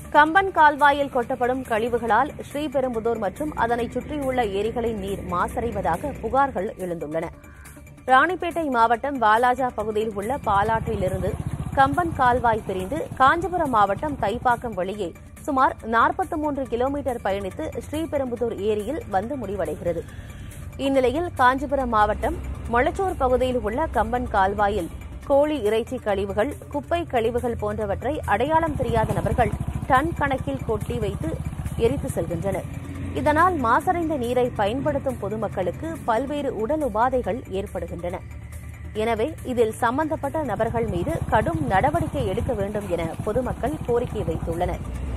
கம்பன் கால்வாயில் கொட்டப்படும் கழிவுகளால் ஸ்ரீபெரும்புதூர் மற்றும் அதனை சுற்றியுள்ள ஏரிகளின் நீர் மாசடைவதாக புகார்கள் எழுந்துள்ளன ராணிப்பேட்டை மாவட்டம் வாலாஜா பகுதியில் உள்ள பாலாற்றிலிருந்து கம்பன் கால்வாய் பிரிந்து காஞ்சிபுரம் மாவட்டம் தைப்பாக்கம் வழியே சுமார் 43 மூன்று கிலோமீட்டர் பயணித்து ஸ்ரீபெரும்புதூர் ஏரியில் வந்து முடிவடைகிறது இந்நிலையில் காஞ்சிபுரம் மாவட்டம் மொளச்சூர் பகுதியில் உள்ள கம்பன் கால்வாயில் கோழி இறைச்சி கழிவுகள் குப்பை கழிவுகள் போன்றவற்றை அடையாளம் தெரியாத நபர்கள் டன் கணக்கில் கொட்டி வைத்து எரித்து செல்கின்றனர் இதனால் மாசடைந்த நீரை பயன்படுத்தும் பொதுமக்களுக்கு பல்வேறு உடல் உபாதைகள் ஏற்படுகின்றன எனவே இதில் சம்பந்தப்பட்ட நபர்கள் மீது கடும் நடவடிக்கை எடுக்க வேண்டும் என பொதுமக்கள் கோரிக்கை வைத்துள்ளனர்